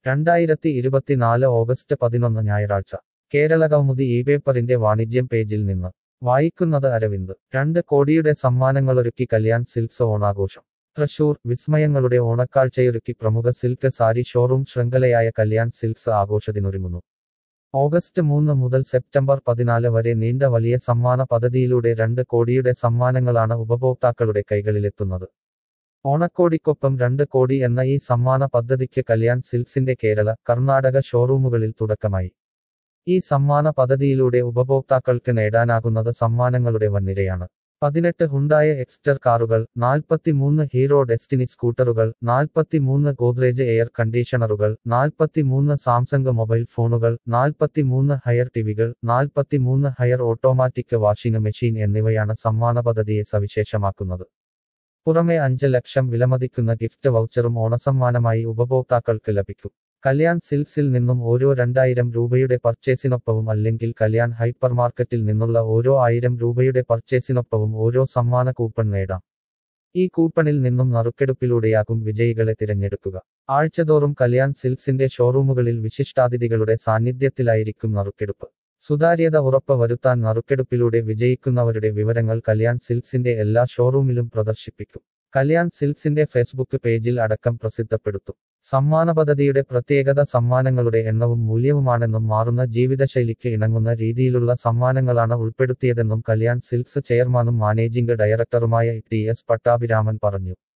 രണ്ടായിരത്തി ഇരുപത്തിനാല് ഓഗസ്റ്റ് പതിനൊന്ന് ഞായറാഴ്ച കേരളകൗമുദി ഈ പേപ്പറിന്റെ വാണിജ്യം പേജിൽ നിന്ന് വായിക്കുന്നത് അരവിന്ദ് രണ്ട് കോടിയുടെ സമ്മാനങ്ങളൊരുക്കി കല്യാൺ സിൽക്സ് ഓണാഘോഷം തൃശൂർ വിസ്മയങ്ങളുടെ ഓണക്കാഴ്ചയൊരുക്കി പ്രമുഖ സിൽക്ക് സാരി ഷോറൂം ശൃംഖലയായ കല്യാൺ സിൽക്സ് ആഘോഷത്തിനൊരുങ്ങുന്നു ഓഗസ്റ്റ് മൂന്ന് മുതൽ സെപ്റ്റംബർ പതിനാല് വരെ നീണ്ട വലിയ സമ്മാന പദ്ധതിയിലൂടെ രണ്ട് കോടിയുടെ സമ്മാനങ്ങളാണ് ഉപഭോക്താക്കളുടെ കൈകളിലെത്തുന്നത് ഓണക്കോടിക്കൊപ്പം രണ്ട് കോടി എന്ന ഈ സമ്മാന പദ്ധതിക്ക് കല്യാൺ സിൽക്സിന്റെ കേരള കർണാടക ഷോറൂമുകളിൽ തുടക്കമായി ഈ സമ്മാന പദ്ധതിയിലൂടെ ഉപഭോക്താക്കൾക്ക് നേടാനാകുന്നത് സമ്മാനങ്ങളുടെ വൻനിരയാണ് പതിനെട്ട് ഹുണ്ടായ എക്സ്റ്റർ കാറുകൾ നാൽപ്പത്തിമൂന്ന് ഹീറോ ഡെസ്റ്റിനി സ്കൂട്ടറുകൾ നാൽപ്പത്തിമൂന്ന് ഗോദ്രേജ് എയർ കണ്ടീഷണറുകൾ നാൽപ്പത്തിമൂന്ന് സാംസങ് മൊബൈൽ ഫോണുകൾ നാൽപ്പത്തിമൂന്ന് ഹയർ ടിവികൾ നാൽപ്പത്തിമൂന്ന് ഹയർ ഓട്ടോമാറ്റിക് വാഷിംഗ് മെഷീൻ എന്നിവയാണ് സമ്മാന പദ്ധതിയെ സവിശേഷമാക്കുന്നത് പുറമെ അഞ്ച് ലക്ഷം വിലമതിക്കുന്ന ഗിഫ്റ്റ് വൗച്ചറും ഓണസമ്മാനമായി ഉപഭോക്താക്കൾക്ക് ലഭിക്കും കല്യാൺ സിൽക്സിൽ നിന്നും ഓരോ രണ്ടായിരം രൂപയുടെ പർച്ചേസിനൊപ്പവും അല്ലെങ്കിൽ കല്യാൺ ഹൈപ്പർ മാർക്കറ്റിൽ നിന്നുള്ള ഓരോ ആയിരം രൂപയുടെ പർച്ചേസിനൊപ്പവും ഓരോ സമ്മാന കൂപ്പൺ നേടാം ഈ കൂപ്പണിൽ നിന്നും നറുക്കെടുപ്പിലൂടെയാകും വിജയികളെ തിരഞ്ഞെടുക്കുക ആഴ്ചതോറും കല്യാൺ സിൽക്സിന്റെ ഷോറൂമുകളിൽ വിശിഷ്ടാതിഥികളുടെ സാന്നിധ്യത്തിലായിരിക്കും നറുക്കെടുപ്പ് സുതാര്യത ഉറപ്പ് വരുത്താൻ നറുക്കെടുപ്പിലൂടെ വിജയിക്കുന്നവരുടെ വിവരങ്ങൾ കല്യാൺ സിൽക്സിന്റെ എല്ലാ ഷോറൂമിലും പ്രദർശിപ്പിക്കും കല്യാൺ സിൽക്സിന്റെ ഫേസ്ബുക്ക് പേജിൽ അടക്കം പ്രസിദ്ധപ്പെടുത്തും സമ്മാന പദ്ധതിയുടെ പ്രത്യേകത സമ്മാനങ്ങളുടെ എണ്ണവും മൂല്യവുമാണെന്നും മാറുന്ന ജീവിതശൈലിക്ക് ഇണങ്ങുന്ന രീതിയിലുള്ള സമ്മാനങ്ങളാണ് ഉൾപ്പെടുത്തിയതെന്നും കല്യാൺ സിൽക്സ് ചെയർമാനും മാനേജിംഗ് ഡയറക്ടറുമായ ടി എസ് പട്ടാഭിരാമൻ പറഞ്ഞു